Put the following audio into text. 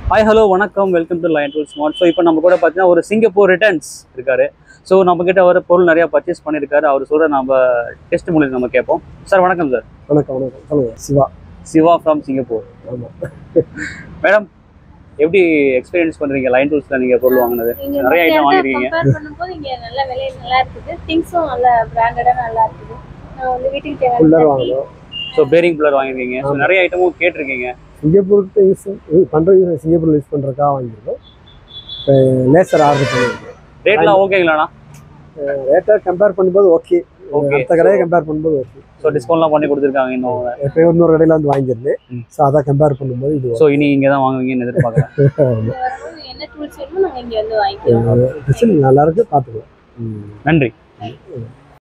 Hi hello வணக்கம் welcome to line tool smart so இப்போ நம்ம கூட பார்த்தீங்கன்னா ஒரு சிங்கப்பூர் ரிட்டர்ன்ஸ் இருக்காரு ஸோ நம்ம கிட்ட வர பொருள் நிறைய பர்ச்சேஸ் பண்ணியிருக்காரு அவர் சொல்ற நம்ம டெஸ்ட் மூலியம் நம்ம கேட்போம் சார் வணக்கம் சார் வணக்கம் வணக்கம் சொல்லுங்க சிவா சிவா ஃப்ரம் சிங்கப்பூர் ஆமா மேடம் எப்படி எக்ஸ்பீரியன்ஸ் பண்றீங்க லைன் டூல்ஸ்ல நீங்க பொருள் வாங்கினது நீங்க நிறைய மத்த item இடத்த வாங்கிருக்கீங்க. compare பண்ணும்போது இங்க நல்ல விலை நல்லா இருக்குது திங்ஸும் நல்ல பிராண்டடா நல்லா இருக்குது நான் வந்து வீட்டுக்கு குள்ளர் தேவையான வாங்கணும் ஸோ பேரிங் பிளர் வாங்கிருக்கீங்க ஸோ நிறைய ஐட்டமும் கேட்டிருக்கீங்க சிங்கப்பூருக்கு யூஸ் பண்ணுறது சிங்கப்பூரில் யூஸ் பண்ணுறதுக்காக வாங்கியிருக்கோம் இப்போ லேசர் ஆர்டர் பண்ணியிருக்கோம் ரேட்லாம் ஓகேங்களாண்ணா ரேட்டாக கம்பேர் பண்ணும்போது ஓகே ஓகே அடுத்த கடையை கம்பேர் பண்ணும்போது ஓகே ஸோ டிஸ்கவுண்ட்லாம் பண்ணி கொடுத்துருக்காங்க இன்னும் எப்போ இன்னொரு கடையில் வந்து வாங்கியிருந்தேன் ம். ஸோ அதை கம்பேர் பண்ணும்போது இது ஸோ இனி இங்கே தான் வாங்குவீங்கன்னு எதிர்பார்க்குறேன் இங்க வரும்போது என்ன டூல்ஸ் வேணுமோ நாங்க இங்க வந்து வாங்கிக்கிறோம் டிசைன் நல்லா இருக்கு பார்த்துக்கலாம் ம் நன்றி